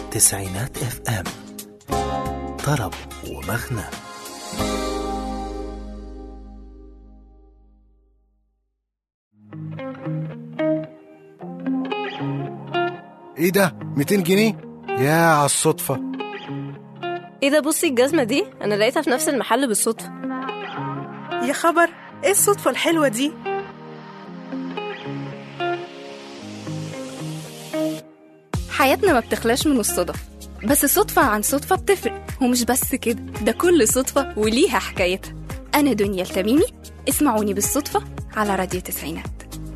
تسعينات اف ام طرب ومغنى ايه ده 200 جنيه يا على الصدفة ايه ده بصي الجزمة دي انا لقيتها في نفس المحل بالصدفة يا خبر ايه الصدفة الحلوة دي حياتنا ما بتخلاش من الصدف بس صدفة عن صدفة بتفرق ومش بس كده ده كل صدفة وليها حكايتها أنا دنيا التميمي اسمعوني بالصدفة على راديو تسعينات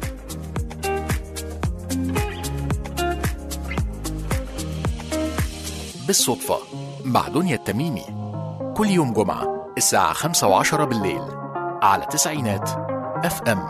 بالصدفة مع دنيا التميمي كل يوم جمعة الساعة خمسة وعشرة بالليل على تسعينات اف ام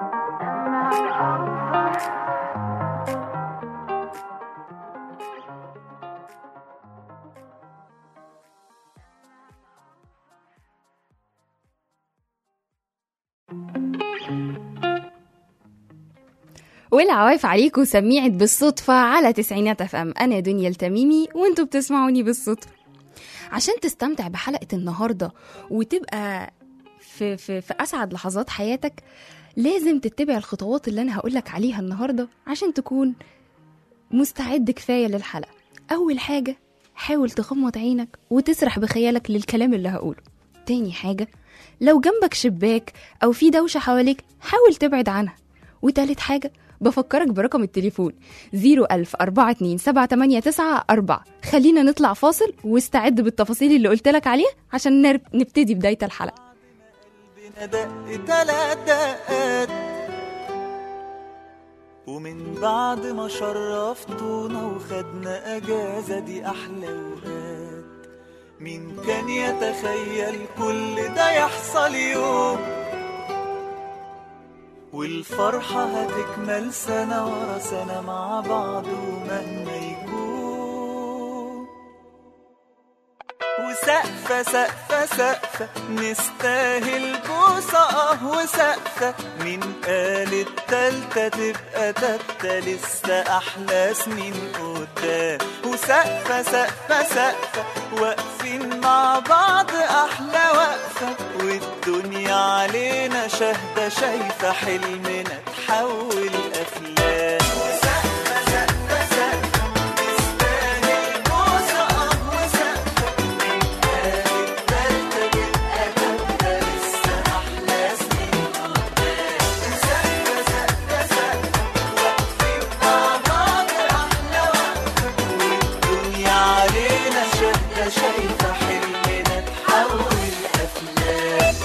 والعواف عليكم سميعة بالصدفة على تسعينات اف ام أنا دنيا التميمي وانتوا بتسمعوني بالصدفة عشان تستمتع بحلقة النهاردة وتبقى في, في, في أسعد لحظات حياتك لازم تتبع الخطوات اللي أنا هقولك عليها النهاردة عشان تكون مستعد كفاية للحلقة أول حاجة حاول تغمض عينك وتسرح بخيالك للكلام اللي هقوله تاني حاجة لو جنبك شباك أو في دوشة حواليك حاول تبعد عنها وتالت حاجة بفكرك برقم التليفون 010427894 خلينا نطلع فاصل واستعد بالتفاصيل اللي قلت لك عليها عشان نر- نبتدي بداية الحلقة قلبنا دق تلات دقات ومن بعد ما شرفتونا وخدنا اجازة دي احلى وقات مين كان يتخيل كل ده يحصل يوم والفرحة هتكمل سنة ورا سنة مع بعض ومهما يكون وسقفة سقفة سقفة نستاهل بوسة اه وسقفة مين قال التالتة تبقى تالتة لسه أحلى سنين قدام وسقفة سقفة سقفة واقفين مع بعض أحلى وقفة والدنيا علينا شاهدة شايفة حلمنا تحول أفلام وسقفة سقفة سقفة نستاهل بوسة اه وسقفة شايفة حلمنا تحول أفلام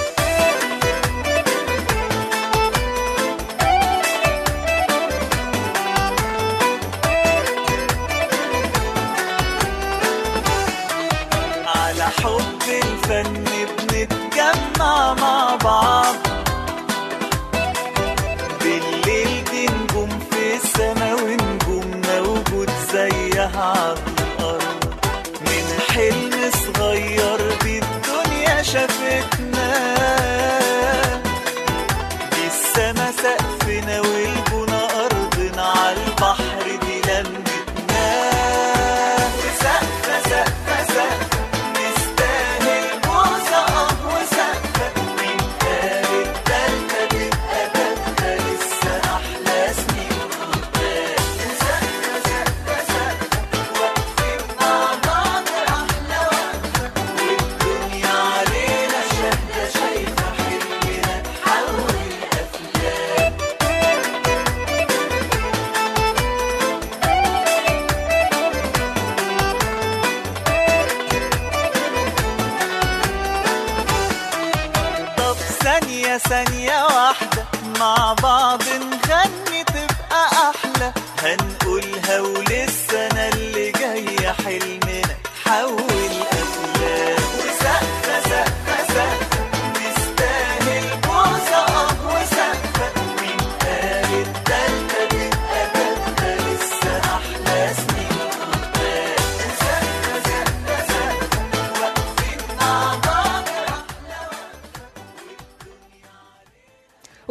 على حب الفن بنتجمع مع بعض بالليل دي نجوم في السما ونجوم موجود زيها على الأرض من حلم صغير دي الدنيا شافتنا دي السما سقفنا والبنا أرضنا على البحر دي لمتنا وسقفة سقفة سقفة نستاهل بوسة اه وسقفة مين قال التالتة تبقى تالتة لسه أحلى سنين قدام سقفة سقفة سقفة واقفين مع بعض أحلى وقفة والدنيا علينا شاهدة شايفة حلمنا تحول أفلام طب ثانية ثانية واحدة مع بعض نغني تبقى أحلى هنقولها وللسنة اللي جاية حلمنا حول أفلام وسقفة سقفة سقفة نستاهل بوسة اه وسقفة مين قال التالتة تبقى تالتة لسه أحلى سنين قدام سقفة سقفة سقفة واقفين مع بعض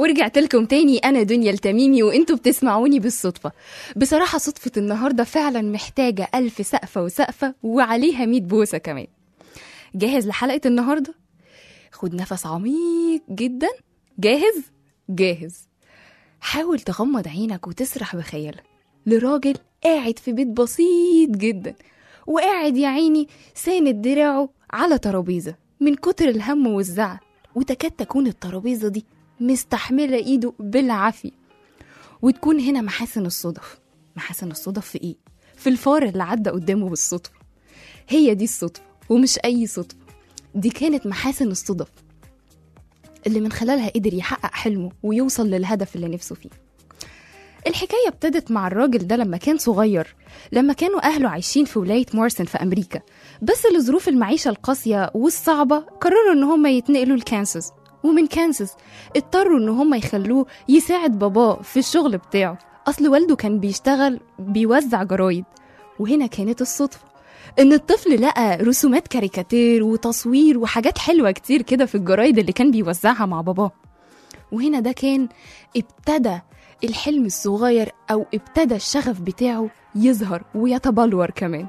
ورجعت لكم تاني انا دنيا التميمي وانتوا بتسمعوني بالصدفه بصراحه صدفه النهارده فعلا محتاجه الف سقفه وسقفه وعليها 100 بوسه كمان جاهز لحلقه النهارده خد نفس عميق جدا جاهز جاهز حاول تغمض عينك وتسرح بخيالك لراجل قاعد في بيت بسيط جدا وقاعد يا عيني ساند دراعه على ترابيزة من كتر الهم والزعل وتكاد تكون الترابيزة دي مستحملة ايده بالعافية وتكون هنا محاسن الصدف محاسن الصدف في ايه؟ في الفار اللي عدى قدامه بالصدفة هي دي الصدفة ومش أي صدفة دي كانت محاسن الصدف اللي من خلالها قدر يحقق حلمه ويوصل للهدف اللي نفسه فيه الحكاية ابتدت مع الراجل ده لما كان صغير لما كانوا أهله عايشين في ولاية مارسن في أمريكا بس لظروف المعيشة القاسية والصعبة قرروا إن هم يتنقلوا لكانساس ومن كانساس اضطروا إن هم يخلوه يساعد باباه في الشغل بتاعه أصل والده كان بيشتغل بيوزع جرايد وهنا كانت الصدفة إن الطفل لقى رسومات كاريكاتير وتصوير وحاجات حلوة كتير كده في الجرايد اللي كان بيوزعها مع باباه وهنا ده كان ابتدى الحلم الصغير أو ابتدى الشغف بتاعه يظهر ويتبلور كمان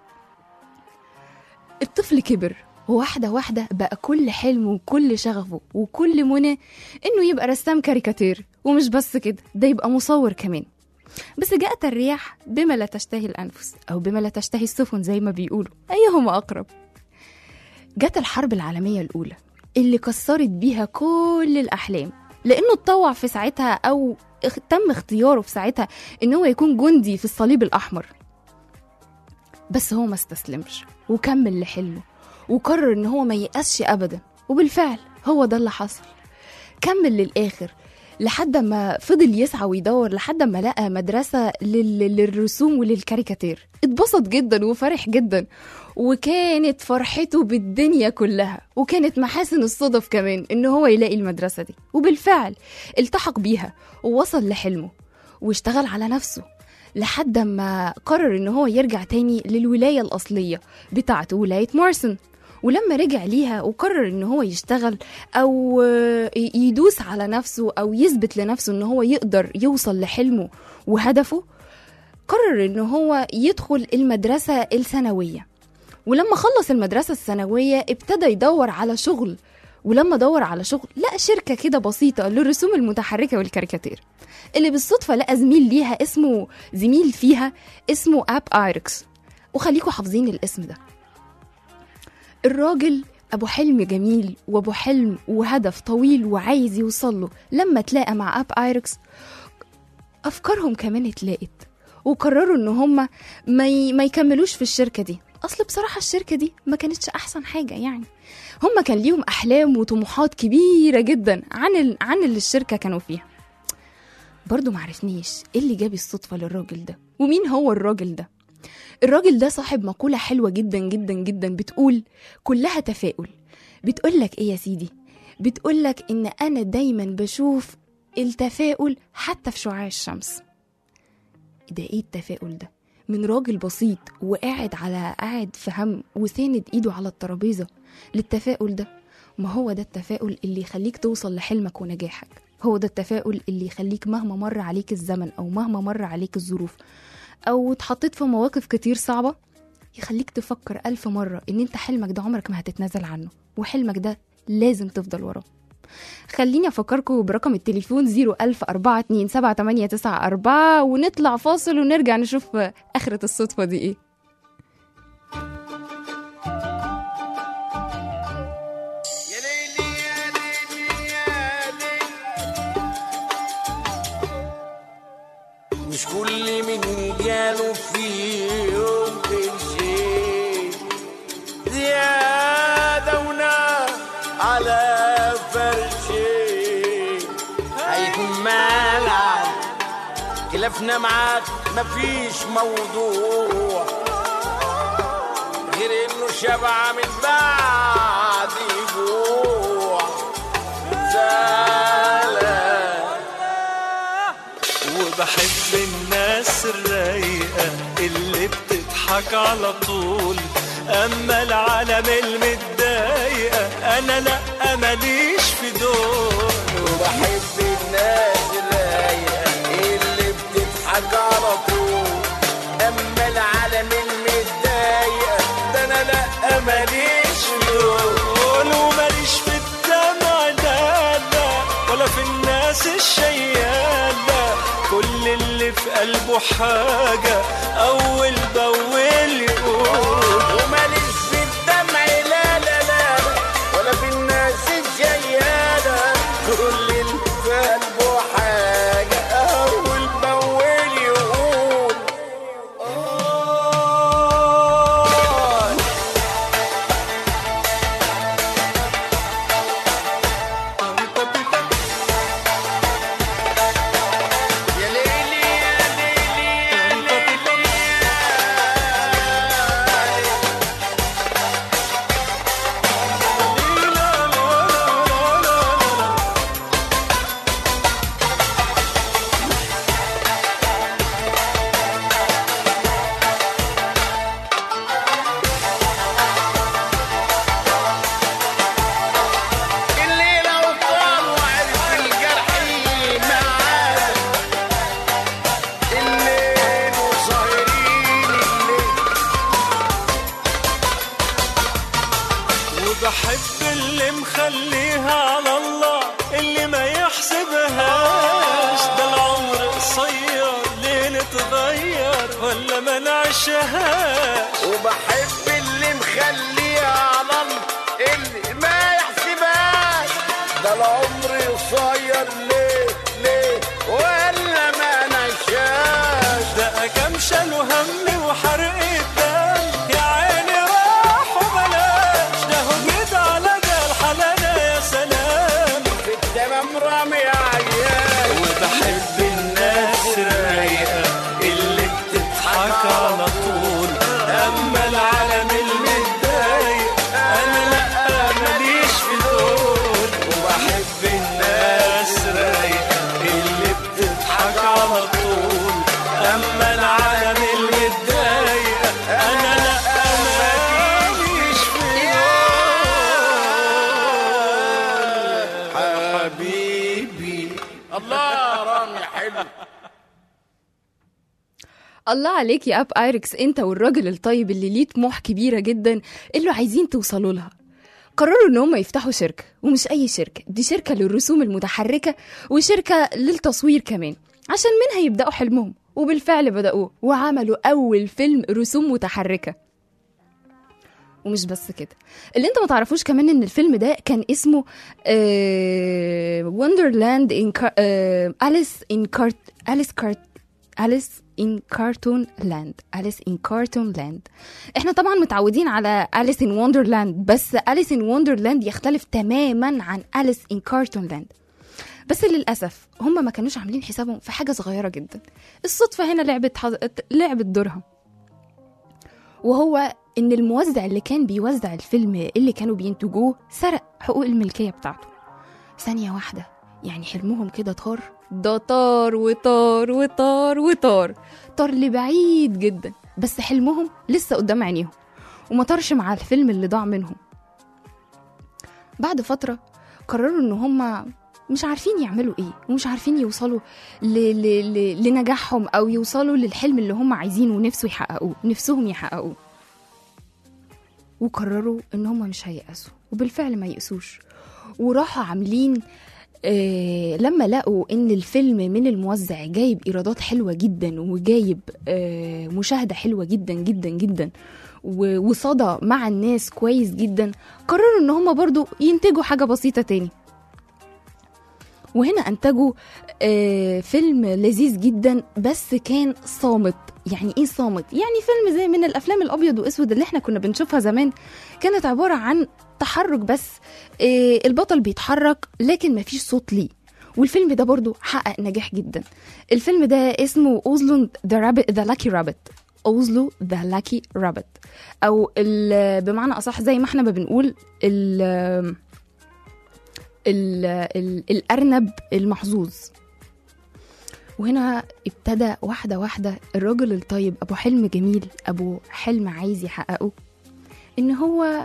الطفل كبر وواحدة واحدة بقى كل حلمه وكل شغفه وكل منى إنه يبقى رسام كاريكاتير ومش بس كده ده يبقى مصور كمان بس جاءت الرياح بما لا تشتهي الأنفس أو بما لا تشتهي السفن زي ما بيقولوا أيهما أقرب جت الحرب العالمية الأولى اللي كسرت بيها كل الأحلام لأنه اتطوع في ساعتها أو اخ- تم اختياره في ساعتها إن هو يكون جندي في الصليب الأحمر بس هو ما استسلمش وكمل لحلمه وقرر إن هو ما ييأسش أبدا وبالفعل هو ده اللي حصل كمل للآخر لحد ما فضل يسعى ويدور لحد ما لقى مدرسة لل... للرسوم وللكاريكاتير اتبسط جدا وفرح جدا وكانت فرحته بالدنيا كلها وكانت محاسن الصدف كمان ان هو يلاقي المدرسة دي وبالفعل التحق بيها ووصل لحلمه واشتغل على نفسه لحد ما قرر ان هو يرجع تاني للولاية الأصلية بتاعته ولاية مارسن ولما رجع ليها وقرر ان هو يشتغل او آه، يدوس على نفسه او يثبت لنفسه ان هو يقدر يوصل لحلمه وهدفه قرر ان هو يدخل المدرسة الثانوية ولما خلص المدرسة الثانوية ابتدى يدور على شغل ولما دور على شغل لقى شركة كده بسيطة للرسوم المتحركة والكاريكاتير اللي بالصدفة لقى زميل ليها اسمه زميل فيها اسمه اب ايركس وخليكوا حافظين الاسم ده الراجل ابو حلم جميل وابو حلم وهدف طويل وعايز يوصل له لما تلاقى مع اب ايركس افكارهم كمان اتلاقت وقرروا ان هم ما, ي... ما يكملوش في الشركه دي اصل بصراحه الشركه دي ما كانتش احسن حاجه يعني هم كان ليهم احلام وطموحات كبيره جدا عن ال... عن اللي الشركه كانوا فيها برضو معرفنيش ايه اللي جاب الصدفه للراجل ده ومين هو الراجل ده الراجل ده صاحب مقولة حلوة جدا جدا جدا بتقول كلها تفاؤل بتقولك ايه يا سيدي بتقولك ان انا دايما بشوف التفاؤل حتى في شعاع الشمس ده ايه التفاؤل ده من راجل بسيط وقاعد على قاعد في هم وساند ايده على الترابيزة للتفاؤل ده ما هو ده التفاؤل اللي يخليك توصل لحلمك ونجاحك هو ده التفاؤل اللي يخليك مهما مر عليك الزمن او مهما مر عليك الظروف او اتحطيت في مواقف كتير صعبة يخليك تفكر ألف مرة إن أنت حلمك ده عمرك ما هتتنازل عنه وحلمك ده لازم تفضل وراه خليني أفكركم برقم التليفون 010427894 ونطلع فاصل ونرجع نشوف آخرة الصدفة دي إيه مش كل من جاله في يوم شيء زيادة ونار على فرشي هيكون مالع خلافنا معاك مفيش موضوع غير انه شبع من بعد جوع زعلان وبحب الناس الرايقة اللي بتضحك على طول أما العالم المتضايقة أنا لأ ماليش في دول وبحب الناس قلبه حاجة أول بأول يقول وماليش في الدمع لا لا لا ولا في الناس الجيالة كل اللي في قلبه حاجة أول بأول يقول آه يا ليلي يا ليلي يا ليلي اللي لو طال وعرف الجرح معاه الليل وسهرين الليل وبحب اللي مخليها على الله اللي ما يحسبهاش ده العمر قصير ليه نتغير ولا ما نعيشهاش وبحب اللي مخليها على الله اللي ما يحسبهاش ده العمر قصير ليه ليه ولا ما نشاش ده كم شال وهم وحرق الدم يا عيني راح وبلاش ده هو جيت على ده الحلال يا سلام في التمام رامي عيال وبحب الناس الرايقة اللي بتضحك على طول أما العالم المتضايق أنا لأ ماليش في دول وبحب الناس الرايقة اللي بتضحك على طول أما العالم المتضايق أنا لأ ماليش في دول حبيبي الله رامي حلو الله عليك يا اب ايركس انت والراجل الطيب اللي ليه طموح كبيره جدا اللي عايزين توصلوا لها قرروا ان هم يفتحوا شركه ومش اي شركه دي شركه للرسوم المتحركه وشركه للتصوير كمان عشان منها يبداوا حلمهم وبالفعل بداوه وعملوا اول فيلم رسوم متحركه ومش بس كده اللي انت ما تعرفوش كمان ان الفيلم ده كان اسمه وندرلاند ان اليس ان كارت اليس كارت أليس إن كارتون لاند أليس إن كارتون لاند إحنا طبعا متعودين على أليس إن وندرلاند بس أليس إن وندرلاند يختلف تماما عن أليس إن كارتون لاند بس للأسف هم ما كانوش عاملين حسابهم في حاجة صغيرة جدا الصدفة هنا لعبت حظ... لعبت دورها وهو إن الموزع اللي كان بيوزع الفيلم اللي كانوا بينتجوه سرق حقوق الملكية بتاعته ثانية واحدة يعني حلمهم كده طار ده طار وطار وطار وطار طار لبعيد جدا بس حلمهم لسه قدام عينيهم وما طارش مع الفيلم اللي ضاع منهم بعد فترة قرروا ان هما مش عارفين يعملوا ايه ومش عارفين يوصلوا ل... ل... ل... لنجاحهم او يوصلوا للحلم اللي هم عايزينه ونفسه يحققوه نفسهم يحققوه وقرروا ان هم مش هيأسوا وبالفعل ما يأسوش وراحوا عاملين آه لما لقوا ان الفيلم من الموزع جايب ايرادات حلوه جدا وجايب آه مشاهده حلوه جدا جدا جدا و- وصدى مع الناس كويس جدا قرروا ان هم برضو ينتجوا حاجه بسيطه تاني وهنا انتجوا آه فيلم لذيذ جدا بس كان صامت يعني ايه صامت يعني فيلم زي من الافلام الابيض واسود اللي احنا كنا بنشوفها زمان كانت عباره عن تحرك بس آه البطل بيتحرك لكن مفيش صوت ليه والفيلم ده برضو حقق نجاح جدا الفيلم ده اسمه اوزلو ذا رابت ذا لاكي رابت اوزلو ذا لاكي رابت او ال- بمعنى اصح زي ما احنا ما بنقول ال ال ال الارنب المحظوظ وهنا ابتدى واحده واحده الراجل الطيب ابو حلم جميل ابو حلم عايز يحققه ان هو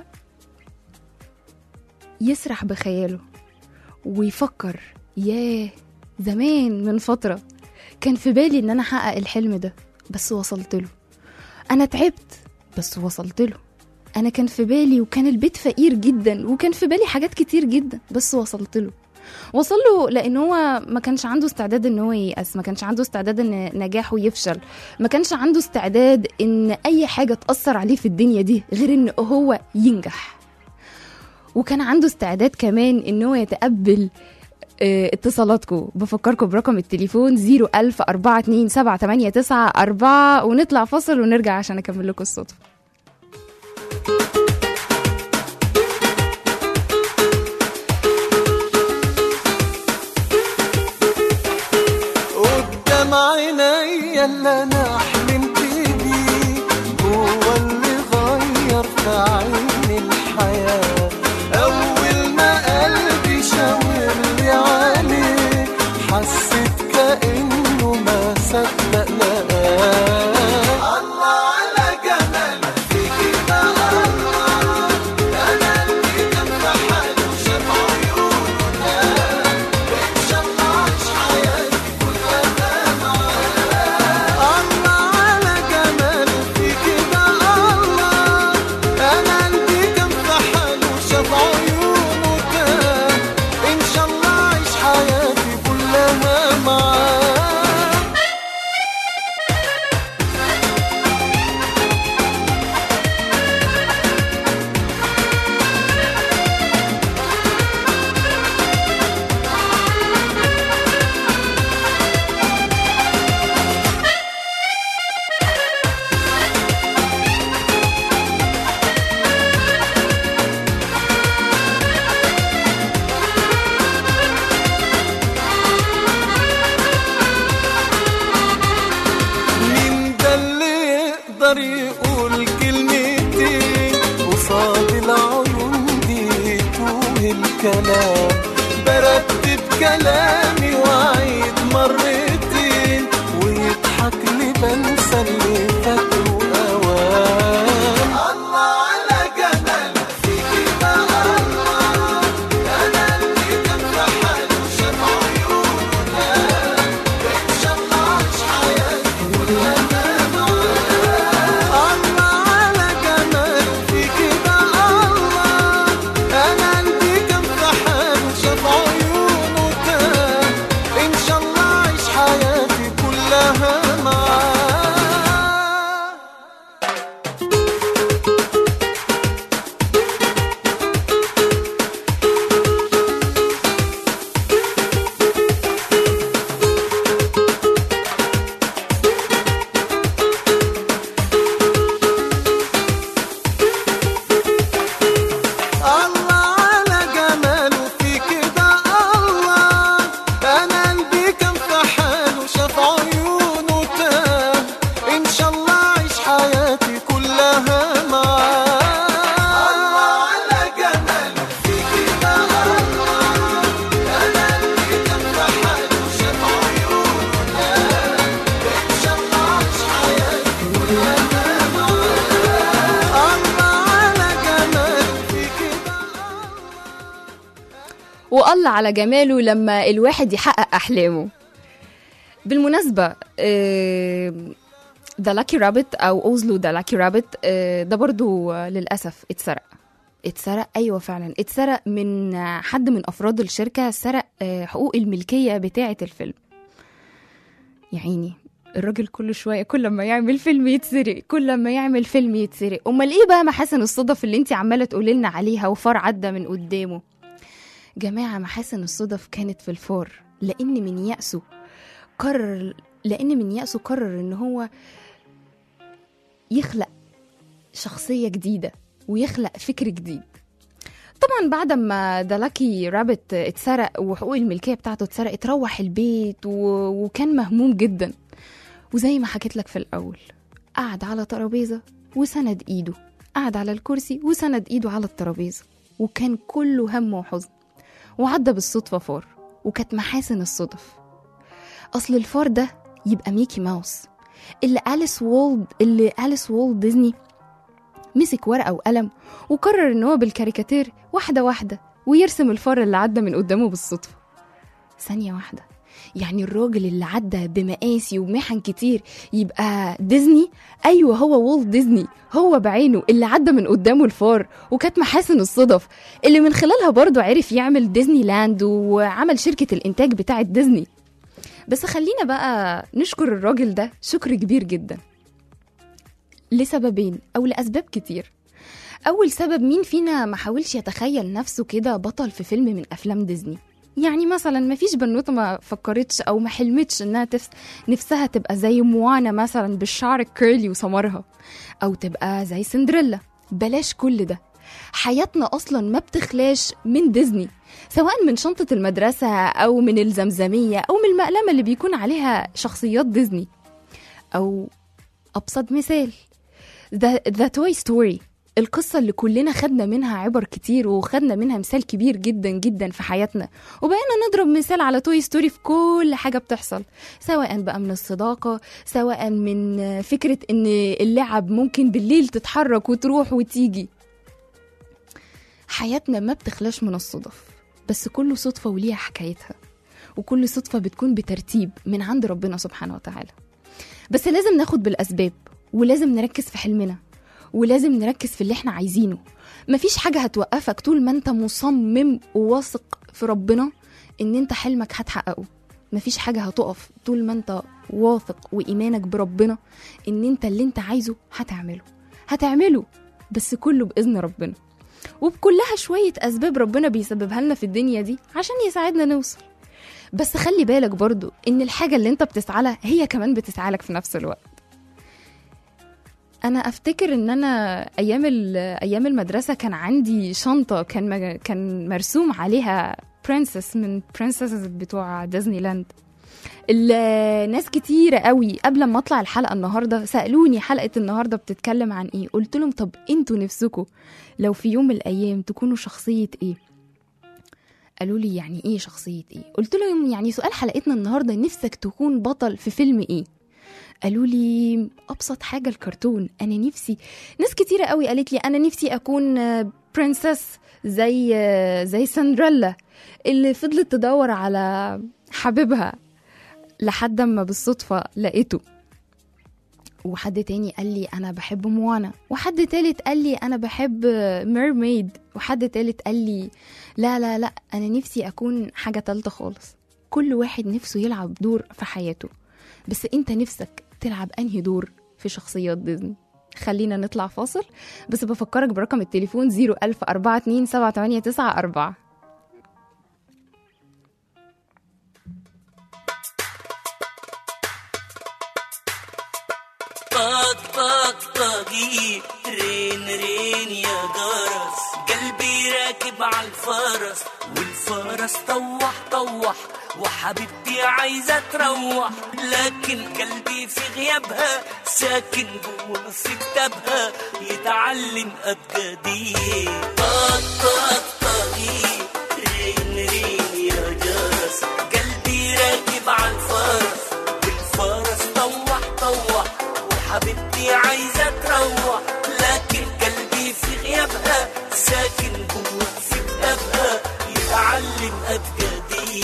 يسرح بخياله ويفكر ياه زمان من فتره كان في بالي ان انا احقق الحلم ده بس وصلت له انا تعبت بس وصلت له انا كان في بالي وكان البيت فقير جدا وكان في بالي حاجات كتير جدا بس وصلت له وصل له لان هو ما كانش عنده استعداد ان هو ييأس ما كانش عنده استعداد ان نجاحه يفشل ما كانش عنده استعداد ان اي حاجه تاثر عليه في الدنيا دي غير ان هو ينجح وكان عنده استعداد كمان ان هو يتقبل آه، اتصالاتكم بفكركم برقم التليفون 010427894 ونطلع فاصل ونرجع عشان اكمل لكم الصدفه قدام عينيا اللي انا حلمت بيه هو اللي غير في عيني الحياة اول ما قلبي شاور لي عليه حسيت كأنه ما صدق لقاه الله على جمال فيكي ده الله انا اللي كان في حاله شاف عيونه ان شاء الله عيش حياتي الله على جمال فيكي ده الله انا قلبي كان في حاله شاف عيونه تاه ان شاء الله عيش حياتي كلها معاه مين ده اللي يقدر يقول كلمتين قصاد العيون دي توه الكلام برتب كلامي واعيد مرتين ويضحك لي بنسى اللي فاته اوام الله على جمال فيكي ده الله انا اللي كان في حاله شاف عيونه ان شاء الله عيش حياتي الله على جمال فيكي ده الله انا قلبي كان في حاله شاف عيونه تاه ان شاء الله عيش حياتي كلها معاه الله على جماله فيكي ده الله انا قلبي كان في حاله شاف عيونه تاه ان شاء الله عيش حياتي كلها معاه الله على جماله فيكي ده الله انا قلبي كان في حاله شاف عيونه تاه ان شاء الله عيش حياتي كلها معاه الله على جماله فيكي ده والله على جماله لما الواحد يحقق أحلامه بالمناسبة ذا لاكي رابت أو أوزلو ذا لاكي رابت ده برضو آه، للأسف اتسرق اتسرق أيوة فعلا اتسرق من آه، حد من أفراد الشركة سرق آه، حقوق الملكية بتاعة الفيلم يا عيني الراجل كل شوية كل ما يعمل فيلم يتسرق كل ما يعمل فيلم يتسرق أمال إيه بقى محاسن الصدف اللي انت عمالة تقولي لنا عليها وفار عدى من قدامه جماعة محاسن الصدف كانت في الفار لأن من يأسه قرر لأن من يأسه قرر إن هو يخلق شخصية جديدة ويخلق فكر جديد طبعا بعد ما ذا لاكي رابت اتسرق وحقوق الملكية بتاعته اتسرقت روح البيت و... وكان مهموم جدا وزي ما حكيت لك في الأول قعد على ترابيزة وسند إيده قعد على الكرسي وسند إيده على الترابيزة وكان كله هم وحزن وعدى بالصدفة فار وكانت محاسن الصدف أصل الفار ده يبقى ميكي ماوس اللي أليس وولد اللي أليس وولد ديزني مسك ورقة وقلم وقرر إن هو بالكاريكاتير واحدة واحدة ويرسم الفار اللي عدى من قدامه بالصدفة ثانية واحدة يعني الراجل اللي عدى بمقاسي ومحن كتير يبقى ديزني ايوه هو والت ديزني هو بعينه اللي عدى من قدامه الفار وكانت محاسن الصدف اللي من خلالها برضه عرف يعمل ديزني لاند وعمل شركة الإنتاج بتاعة ديزني بس خلينا بقى نشكر الراجل ده شكر كبير جدا لسببين أو لأسباب كتير أول سبب مين فينا ما حاولش يتخيل نفسه كده بطل في فيلم من أفلام ديزني يعني مثلا ما فيش بنوته ما فكرتش او ما حلمتش انها تفس نفسها تبقى زي موانا مثلا بالشعر الكيرلي وسمرها او تبقى زي سندريلا بلاش كل ده حياتنا اصلا ما بتخلاش من ديزني سواء من شنطة المدرسة أو من الزمزمية أو من المقلمة اللي بيكون عليها شخصيات ديزني أو أبسط مثال ذا ذا توي ستوري القصة اللي كلنا خدنا منها عبر كتير وخدنا منها مثال كبير جدا جدا في حياتنا وبقينا نضرب مثال على توي ستوري في كل حاجة بتحصل سواء بقى من الصداقة سواء من فكرة ان اللعب ممكن بالليل تتحرك وتروح وتيجي حياتنا ما بتخلاش من الصدف بس كل صدفة وليها حكايتها وكل صدفة بتكون بترتيب من عند ربنا سبحانه وتعالى بس لازم ناخد بالأسباب ولازم نركز في حلمنا ولازم نركز في اللي احنا عايزينه مفيش حاجة هتوقفك طول ما انت مصمم وواثق في ربنا ان انت حلمك هتحققه مفيش حاجة هتقف طول ما انت واثق وإيمانك بربنا ان انت اللي انت عايزه هتعمله هتعمله بس كله بإذن ربنا وبكلها شوية أسباب ربنا بيسببها لنا في الدنيا دي عشان يساعدنا نوصل بس خلي بالك برضو إن الحاجة اللي أنت بتسعى لها هي كمان بتسعى لك في نفس الوقت أنا أفتكر إن أنا أيام ال- أيام المدرسة كان عندي شنطة كان مج- كان مرسوم عليها برنسس من برنسس بتوع ديزني لاند الناس كتيرة قوي قبل ما اطلع الحلقة النهاردة سألوني حلقة النهاردة بتتكلم عن ايه قلت لهم طب انتوا نفسكوا لو في يوم من الايام تكونوا شخصية ايه قالوا لي يعني ايه شخصية ايه قلت لهم يعني سؤال حلقتنا النهاردة نفسك تكون بطل في فيلم ايه قالوا لي ابسط حاجة الكرتون انا نفسي ناس كتيرة قوي قالت لي انا نفسي اكون برنسس زي آه، زي سندريلا اللي فضلت تدور على حبيبها لحد ما بالصدفة لقيته وحد تاني قال لي أنا بحب موانا وحد تالت قال لي أنا بحب ميرميد وحد تالت قال لي لا لا لا أنا نفسي أكون حاجة تالتة خالص كل واحد نفسه يلعب دور في حياته بس أنت نفسك تلعب أنهي دور في شخصيات ديزني خلينا نطلع فاصل بس بفكرك برقم التليفون 01042 طق طق طقي رين رين يا جرس قلبي راكب على الفرس والفرس طوح طوح وحبيبتي عايزة تروح لكن قلبي في غيابها ساكن جوه في كتابها يتعلم أبجدي طق طق طقي رين رين يا جرس قلبي راكب على الفرس والفرس طوح طوح وحبيبتي عايزة تروح لكن قلبي في غيابها ساكن جوه في كتابها يتعلم أبجدي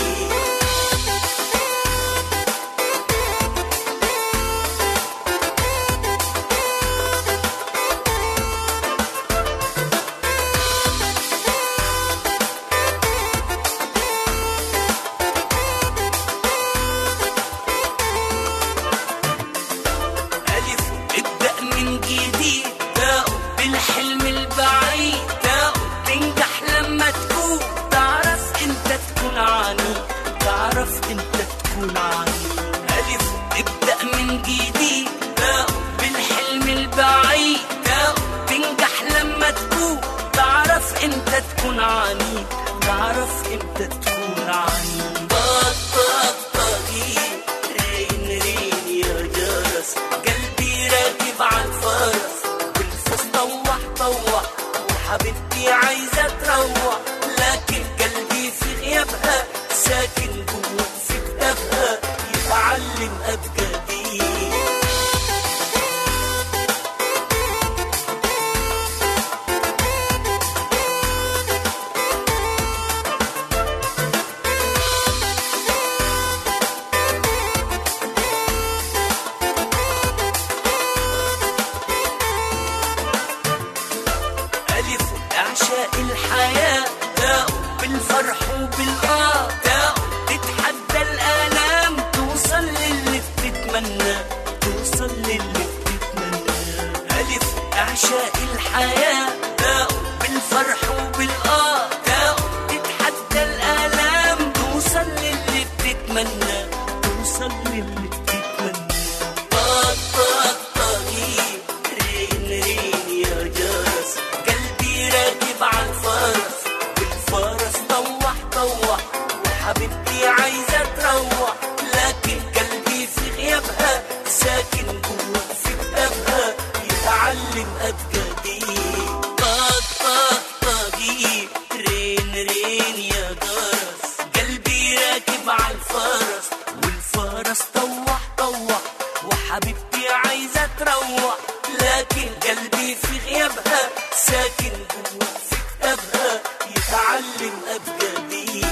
ألف ابدأ من جديد تاء بالحلم البعيد تاء تنجح لما تكون تعرف انت تكون عنيد تعرف انت تكون عنيد ألف ابدأ من جديد تاء بالحلم البعيد تاء تنجح لما تكون تعرف انت تكون عنيد تعرف انت تكون عنيد طق طق طقي رين رين يا جرس قلبي راكب على الفرس والفرس طوح طوح وحبيبتي عايزة تروح لكن قلبي في غيابها ساكن جوه في كتابها يتعلم أبجدي الحياة داقوا بالفرح وبالآه داقوا تتحدى الآلام توصل للي بتتمنى توصل للي بتتمنى ألف أعشاء الحياة داقوا بالفرح وبالآه داقوا تتحدى الآلام توصل للي بتتمنى توصل للي بتتمنى طاق طاق طاقي رين رين يا جرس قلبي راكب على الفرس والفرس طوح طوح وحبيبتي عايزة تروح لكن قلبي في غيابها ساكن جوا في كتابها يتعلم أبجدي طاق طاق طاقي رين رين يا جرس قلبي راكب على الفرس والفرس طوح طوح وحبيبتي عايزة تروح لكن قلبي في غيابها ساكن جوا في كتابها يتعلم أبجدي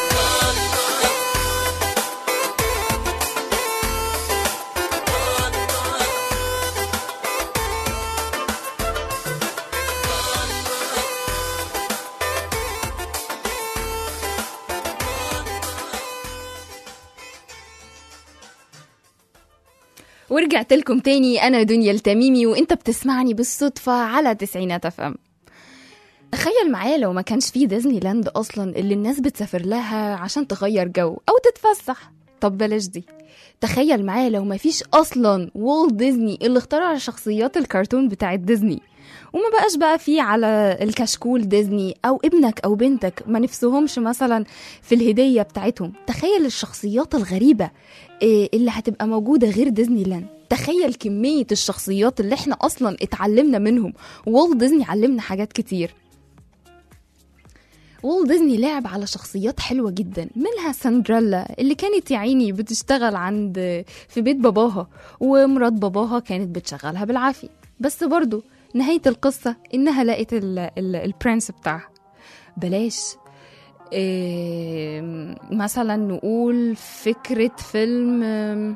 ورجعت لكم تاني انا دنيا التميمي وانت بتسمعني بالصدفه على تسعينات اف ام تخيل معايا لو ما كانش فيه ديزني لاند اصلا اللي الناس بتسافر لها عشان تغير جو او تتفسح طب بلاش دي تخيل معايا لو ما فيش اصلا والت ديزني اللي اخترع شخصيات الكرتون بتاعت ديزني وما بقاش بقى فيه على الكشكول ديزني او ابنك او بنتك ما نفسهمش مثلا في الهديه بتاعتهم تخيل الشخصيات الغريبه إيه اللي هتبقى موجوده غير ديزني لاند تخيل كميه الشخصيات اللي احنا اصلا اتعلمنا منهم والت ديزني علمنا حاجات كتير والت ديزني لعب على شخصيات حلوة جدا منها سندريلا اللي كانت يا عيني بتشتغل عند في بيت باباها ومرات باباها كانت بتشغلها بالعافية بس برضو نهاية القصة إنها لقت ال- ال- البرنس بتاعها بلاش إيه مثلا نقول فكرة فيلم آم،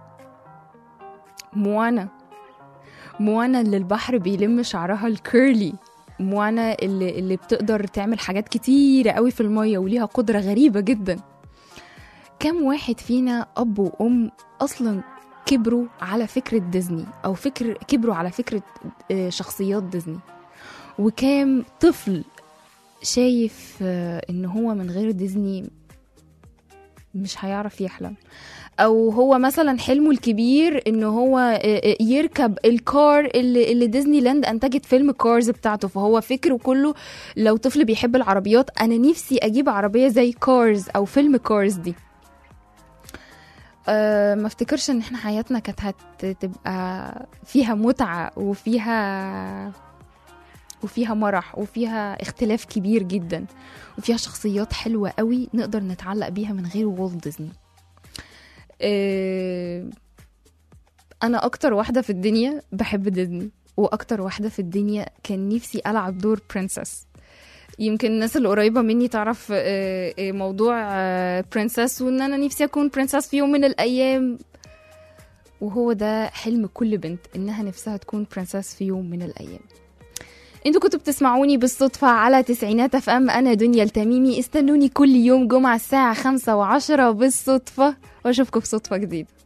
موانا موانا اللي البحر بيلم شعرها الكيرلي موانا اللي, اللي بتقدر تعمل حاجات كتيرة قوي في المية وليها قدرة غريبة جدا كم واحد فينا أب وأم أصلا كبروا على فكرة ديزني أو فكر كبروا على فكرة آه، شخصيات ديزني وكام طفل شايف آه، إن هو من غير ديزني مش هيعرف يحلم او هو مثلا حلمه الكبير ان هو آه، آه، يركب الكار اللي, اللي ديزني لاند انتجت فيلم كارز بتاعته فهو فكره كله لو طفل بيحب العربيات انا نفسي اجيب عربيه زي كارز او فيلم كارز دي أه ما افتكرش ان احنا حياتنا كانت هتبقى فيها متعه وفيها وفيها مرح وفيها اختلاف كبير جدا وفيها شخصيات حلوه قوي نقدر نتعلق بيها من غير والت ديزني آه، انا اكتر واحده في الدنيا بحب ديزني واكتر واحده في الدنيا كان نفسي العب دور برنسس يمكن الناس اللي قريبه مني تعرف آه، آه، موضوع برنسس وان انا نفسي اكون برنسس في يوم من الايام وهو ده حلم كل بنت انها نفسها تكون برنسس في يوم من الايام انتوا كنتوا بتسمعوني بالصدفة على تسعينات اف ام انا دنيا التميمي استنوني كل يوم جمعة الساعة خمسة وعشرة بالصدفة واشوفكم في صدفة جديدة